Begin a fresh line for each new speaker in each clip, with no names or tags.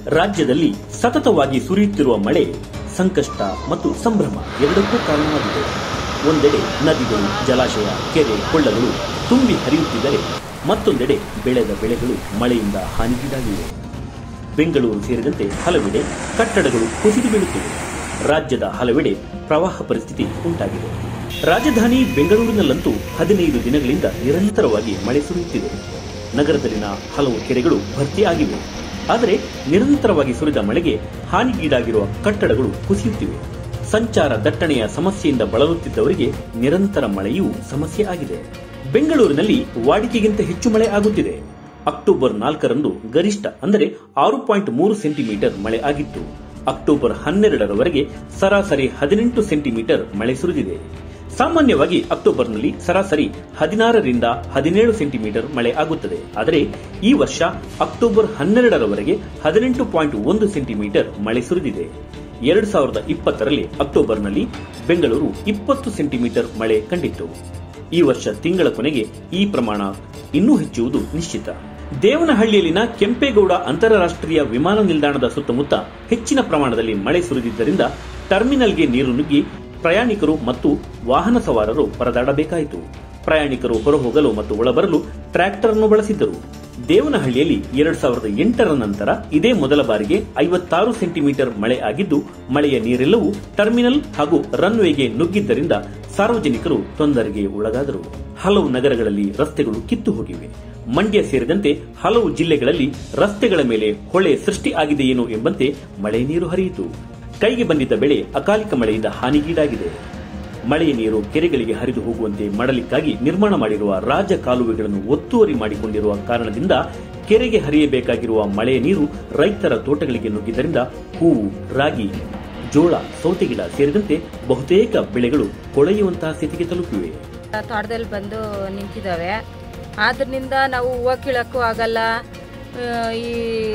ರಾಜ್ಯದಲ್ಲಿ ಸತತವಾಗಿ ಸುರಿಯುತ್ತಿರುವ ಮಳೆ ಸಂಕಷ್ಟ ಮತ್ತು ಸಂಭ್ರಮ ಎರಡಕ್ಕೂ ಕಾರಣವಾಗಿದೆ ಒಂದೆಡೆ ನದಿಗಳು ಜಲಾಶಯ ಕೆರೆ ಕೊಳ್ಳಗಳು ತುಂಬಿ ಹರಿಯುತ್ತಿದ್ದರೆ ಮತ್ತೊಂದೆಡೆ ಬೆಳೆದ ಬೆಳೆಗಳು ಮಳೆಯಿಂದ ಹಾನಿಗೀಡಾಗಿವೆ ಬೆಂಗಳೂರು ಸೇರಿದಂತೆ ಹಲವೆಡೆ ಕಟ್ಟಡಗಳು ಕುಸಿದು ಬೀಳುತ್ತಿವೆ ರಾಜ್ಯದ ಹಲವೆಡೆ ಪ್ರವಾಹ ಪರಿಸ್ಥಿತಿ ಉಂಟಾಗಿದೆ ರಾಜಧಾನಿ ಬೆಂಗಳೂರಿನಲ್ಲಂತೂ ಹದಿನೈದು ದಿನಗಳಿಂದ ನಿರಂತರವಾಗಿ ಮಳೆ ಸುರಿಯುತ್ತಿದೆ ನಗರದಲ್ಲಿನ ಹಲವು ಕೆರೆಗಳು ಭರ್ತಿಯಾಗಿವೆ ಆದರೆ ನಿರಂತರವಾಗಿ ಸುರಿದ ಮಳೆಗೆ ಹಾನಿಗೀಡಾಗಿರುವ ಕಟ್ಟಡಗಳು ಕುಸಿಯುತ್ತಿವೆ ಸಂಚಾರ ದಟ್ಟಣೆಯ ಸಮಸ್ಯೆಯಿಂದ ಬಳಲುತ್ತಿದ್ದವರಿಗೆ ನಿರಂತರ ಮಳೆಯೂ ಸಮಸ್ಯೆ ಆಗಿದೆ ಬೆಂಗಳೂರಿನಲ್ಲಿ ವಾಡಿಕೆಗಿಂತ ಹೆಚ್ಚು ಮಳೆ ಆಗುತ್ತಿದೆ ಅಕ್ಟೋಬರ್ ನಾಲ್ಕರಂದು ಗರಿಷ್ಠ ಅಂದರೆ ಆರು ಪಾಯಿಂಟ್ ಮೂರು ಸೆಂಟಿಮೀಟರ್ ಮಳೆ ಆಗಿತ್ತು ಅಕ್ಟೋಬರ್ ಹನ್ನೆರಡರವರೆಗೆ ಸರಾಸರಿ ಹದಿನೆಂಟು ಸೆಂಟಿಮೀಟರ್ ಮಳೆ ಸುರಿದಿದೆ ಸಾಮಾನ್ಯವಾಗಿ ಅಕ್ಟೋಬರ್ನಲ್ಲಿ ಸರಾಸರಿ ಹದಿನಾರರಿಂದ ಹದಿನೇಳು ಸೆಂಟಿಮೀಟರ್ ಮಳೆ ಆಗುತ್ತದೆ ಆದರೆ ಈ ವರ್ಷ ಅಕ್ಟೋಬರ್ ಹನ್ನೆರಡರವರೆಗೆ ಹದಿನೆಂಟು ಪಾಯಿಂಟ್ ಒಂದು ಸೆಂಟಿಮೀಟರ್ ಮಳೆ ಸುರಿದಿದೆ ಎರಡು ಸಾವಿರದ ಇಪ್ಪತ್ತರಲ್ಲಿ ಅಕ್ಟೋಬರ್ನಲ್ಲಿ ಬೆಂಗಳೂರು ಇಪ್ಪತ್ತು ಸೆಂಟಿಮೀಟರ್ ಮಳೆ ಕಂಡಿತ್ತು ಈ ವರ್ಷ ತಿಂಗಳ ಕೊನೆಗೆ ಈ ಪ್ರಮಾಣ ಇನ್ನೂ ಹೆಚ್ಚುವುದು ನಿಶ್ಚಿತ ದೇವನಹಳ್ಳಿಯಲ್ಲಿನ ಕೆಂಪೇಗೌಡ ಅಂತಾರಾಷ್ಟ್ರೀಯ ವಿಮಾನ ನಿಲ್ದಾಣದ ಸುತ್ತಮುತ್ತ ಹೆಚ್ಚಿನ ಪ್ರಮಾಣದಲ್ಲಿ ಮಳೆ ಸುರಿದಿದ್ದರಿಂದ ಟರ್ಮಿನಲ್ಗೆ ನೀರು ನುಗ್ಗಿ ಪ್ರಯಾಣಿಕರು ಮತ್ತು ವಾಹನ ಸವಾರರು ಪರದಾಡಬೇಕಾಯಿತು ಪ್ರಯಾಣಿಕರು ಹೊರಹೋಗಲು ಮತ್ತು ಒಳಬರಲು ಟ್ರ್ಯಾಕ್ಟರ್ ಅನ್ನು ಬಳಸಿದ್ದರು ದೇವನಹಳ್ಳಿಯಲ್ಲಿ ಎರಡ್ ಸಾವಿರದ ಎಂಟರ ನಂತರ ಇದೇ ಮೊದಲ ಬಾರಿಗೆ ಐವತ್ತಾರು ಸೆಂಟಿಮೀಟರ್ ಮಳೆ ಆಗಿದ್ದು ಮಳೆಯ ನೀರೆಲ್ಲವೂ ಟರ್ಮಿನಲ್ ಹಾಗೂ ರನ್ವೇಗೆ ನುಗ್ಗಿದ್ದರಿಂದ ಸಾರ್ವಜನಿಕರು ತೊಂದರೆಗೆ ಒಳಗಾದರು ಹಲವು ನಗರಗಳಲ್ಲಿ ರಸ್ತೆಗಳು ಕಿತ್ತು ಹೋಗಿವೆ ಮಂಡ್ಯ ಸೇರಿದಂತೆ ಹಲವು ಜಿಲ್ಲೆಗಳಲ್ಲಿ ರಸ್ತೆಗಳ ಮೇಲೆ ಹೊಳೆ ಸೃಷ್ಟಿ ಆಗಿದೆಯೇನೋ ಎಂಬಂತೆ ಮಳೆ ನೀರು ಹರಿಯಿತು ಕೈಗೆ ಬಂದಿದ್ದ ಬೆಳೆ ಅಕಾಲಿಕ ಮಳೆಯಿಂದ ಹಾನಿಗೀಡಾಗಿದೆ ಮಳೆಯ ನೀರು ಕೆರೆಗಳಿಗೆ ಹರಿದು ಹೋಗುವಂತೆ ಮಾಡಲಿಕ್ಕಾಗಿ ನಿರ್ಮಾಣ ಮಾಡಿರುವ ರಾಜ ಕಾಲುವೆಗಳನ್ನು ಒತ್ತುವರಿ ಮಾಡಿಕೊಂಡಿರುವ ಕಾರಣದಿಂದ ಕೆರೆಗೆ ಹರಿಯಬೇಕಾಗಿರುವ ಮಳೆಯ ನೀರು ರೈತರ ತೋಟಗಳಿಗೆ ನುಗ್ಗಿದ್ದರಿಂದ ಹೂವು ರಾಗಿ ಜೋಳ ಸೌತೆಗಿಡ ಸೇರಿದಂತೆ ಬಹುತೇಕ ಬೆಳೆಗಳು ಕೊಳೆಯುವಂತಹ ಸ್ಥಿತಿಗೆ ತಲುಪಿವೆ
ತೋಟದಲ್ಲಿ ಬಂದು ನಿಂತಿದ್ದಾವೆ ಆದ್ರಿಂದ ನಾವು ಹೂವು ಕೀಳಕ್ಕೂ ಆಗಲ್ಲ ಆ, ಈ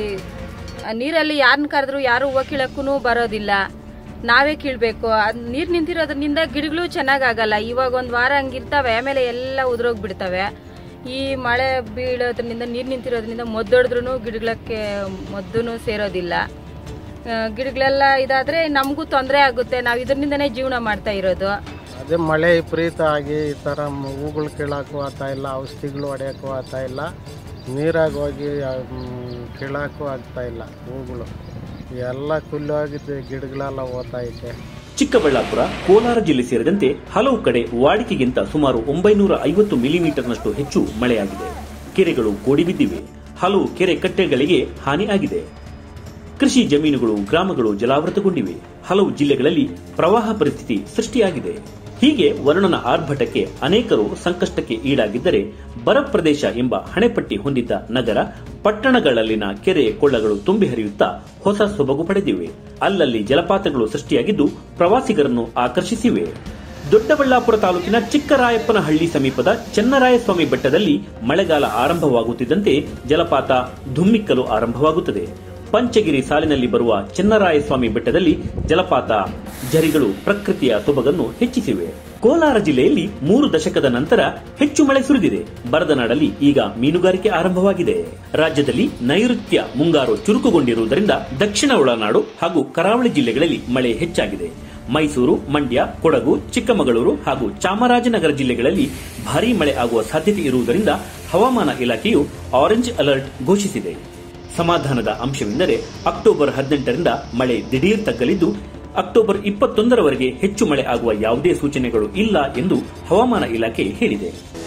ನೀರಲ್ಲಿ ಯಾರನ್ನ ಕರೆದ್ರು ಯಾರು ಹೂವು ಕೀಳಕ್ಕೂ ಬರೋದಿಲ್ಲ ನಾವೇ ಕೀಳ್ಬೇಕು ಅದ್ ನೀರು ನಿಂತಿರೋದ್ರಿಂದ ಗಿಡಗಳು ಚೆನ್ನಾಗಾಗಲ್ಲ ಇವಾಗ ಒಂದು ವಾರ ಹಂಗಿರ್ತವೆ ಆಮೇಲೆ ಎಲ್ಲ ಉದುರೋಗ್ಬಿಡ್ತವೆ ಈ ಮಳೆ ಬೀಳೋದ್ರಿಂದ ನೀರು ನಿಂತಿರೋದ್ರಿಂದ ಮೊದ್ದೊಡಿದ್ರೂ ಗಿಡಗಳಕ್ಕೆ ಮೊದ್ದೂ ಸೇರೋದಿಲ್ಲ ಆ, ಗಿಡಗಳೆಲ್ಲ ಇದಾದ್ರೆ ನಮಗೂ ತೊಂದರೆ ಆಗುತ್ತೆ ನಾವು ಇದರಿಂದನೇ ಜೀವನ ಮಾಡ್ತಾ ಇರೋದು
ಅದೇ ಮಳೆ ವಿಪರೀತ ಆಗಿ ಈ ಥರ ಮ- ಹೂಗಳು ಕೀಳಕ್ಕೂ ಆಗ್ತಾ ಇಲ್ಲ ಔಷಧಿಗಳು ಹೊಡೆಯೋಕ್ಕೂ ಆಗ್ತಾ ಇಲ್ಲ ನೀರಾಗಿ ಹೋಗಿ ಮ್, ಕೀಳಕ್ಕೂ ಆಗ್ತಾ ಇಲ್ಲ ಹೂಗಳು ಎಲ್ಲ ಕುಲ್ಲೋಗಿದ್ದು ಗಿಡಗಳೆಲ್ಲ ಹೋಗ್ತಾ ಐತೆ
ಚಿಕ್ಕಬಳ್ಳಾಪುರ ಕೋಲಾರ ಜಿಲ್ಲೆ ಸೇರಿದಂತೆ ಹಲವು ಕಡೆ ವಾಡಿಕೆಗಿಂತ ಸುಮಾರು ಒಂಬೈನೂರ ಐವತ್ತು ಮಿಲಿಮೀಟರ್ನಷ್ಟು ಹೆಚ್ಚು ಮಳೆಯಾಗಿದೆ ಕೆರೆಗಳು ಕೋಡಿಬಿದ್ದಿವೆ ಹಲವು ಕೆರೆ ಕಟ್ಟೆಗಳಿಗೆ ಹಾನಿ ಆಗಿದೆ ಕೃಷಿ ಜಮೀನುಗಳು ಗ್ರಾಮಗಳು ಜಲಾವೃತಗೊಂಡಿವೆ ಹಲವು ಜಿಲ್ಲೆಗಳಲ್ಲಿ ಪ್ರವಾಹ ಪರಿಸ್ಥಿತಿ ಸೃಷ್ಟಿಯಾಗಿದೆ ಹೀಗೆ ವರ್ಣನ ಆರ್ಭಟಕ್ಕೆ ಅನೇಕರು ಸಂಕಷ್ಟಕ್ಕೆ ಈಡಾಗಿದ್ದರೆ ಬರ ಪ್ರದೇಶ ಎಂಬ ಹಣೆಪಟ್ಟಿ ಹೊಂದಿದ್ದ ನಗರ ಪಟ್ಟಣಗಳಲ್ಲಿನ ಕೆರೆ ಕೊಳ್ಳಗಳು ತುಂಬಿ ಹರಿಯುತ್ತಾ ಹೊಸ ಸೊಬಗು ಪಡೆದಿವೆ ಅಲ್ಲಲ್ಲಿ ಜಲಪಾತಗಳು ಸೃಷ್ಟಿಯಾಗಿದ್ದು ಪ್ರವಾಸಿಗರನ್ನು ಆಕರ್ಷಿಸಿವೆ ದೊಡ್ಡಬಳ್ಳಾಪುರ ತಾಲೂಕಿನ ಚಿಕ್ಕರಾಯಪ್ಪನಹಳ್ಳಿ ಸಮೀಪದ ಚೆನ್ನರಾಯಸ್ವಾಮಿ ಬೆಟ್ಟದಲ್ಲಿ ಮಳೆಗಾಲ ಆರಂಭವಾಗುತ್ತಿದ್ದಂತೆ ಜಲಪಾತ ಧುಮ್ಮಿಕ್ಕಲು ಆರಂಭವಾಗುತ್ತದೆ ಪಂಚಗಿರಿ ಸಾಲಿನಲ್ಲಿ ಬರುವ ಚೆನ್ನರಾಯಸ್ವಾಮಿ ಬೆಟ್ಟದಲ್ಲಿ ಜಲಪಾತ ಝರಿಗಳು ಪ್ರಕೃತಿಯ ಸೊಬಗನ್ನು ಹೆಚ್ಚಿಸಿವೆ ಕೋಲಾರ ಜಿಲ್ಲೆಯಲ್ಲಿ ಮೂರು ದಶಕದ ನಂತರ ಹೆಚ್ಚು ಮಳೆ ಸುರಿದಿದೆ ಬರದ ನಾಡಲ್ಲಿ ಈಗ ಮೀನುಗಾರಿಕೆ ಆರಂಭವಾಗಿದೆ ರಾಜ್ಯದಲ್ಲಿ ನೈಋತ್ಯ ಮುಂಗಾರು ಚುರುಕುಗೊಂಡಿರುವುದರಿಂದ ದಕ್ಷಿಣ ಒಳನಾಡು ಹಾಗೂ ಕರಾವಳಿ ಜಿಲ್ಲೆಗಳಲ್ಲಿ ಮಳೆ ಹೆಚ್ಚಾಗಿದೆ ಮೈಸೂರು ಮಂಡ್ಯ ಕೊಡಗು ಚಿಕ್ಕಮಗಳೂರು ಹಾಗೂ ಚಾಮರಾಜನಗರ ಜಿಲ್ಲೆಗಳಲ್ಲಿ ಭಾರೀ ಮಳೆ ಆಗುವ ಸಾಧ್ಯತೆ ಇರುವುದರಿಂದ ಹವಾಮಾನ ಇಲಾಖೆಯು ಆರೆಂಜ್ ಅಲರ್ಟ್ ಘೋಷಿಸಿದೆ ಸಮಾಧಾನದ ಅಂಶವೆಂದರೆ ಅಕ್ಟೋಬರ್ ಹದಿನೆಂಟರಿಂದ ಮಳೆ ದಿಢೀರ್ ತಗ್ಗಲಿದ್ದು ಅಕ್ಟೋಬರ್ ಇಪ್ಪತ್ತೊಂದರವರೆಗೆ ಹೆಚ್ಚು ಮಳೆ ಆಗುವ ಯಾವುದೇ ಸೂಚನೆಗಳು ಇಲ್ಲ ಎಂದು ಹವಾಮಾನ ಇಲಾಖೆ ಹೇಳಿದೆ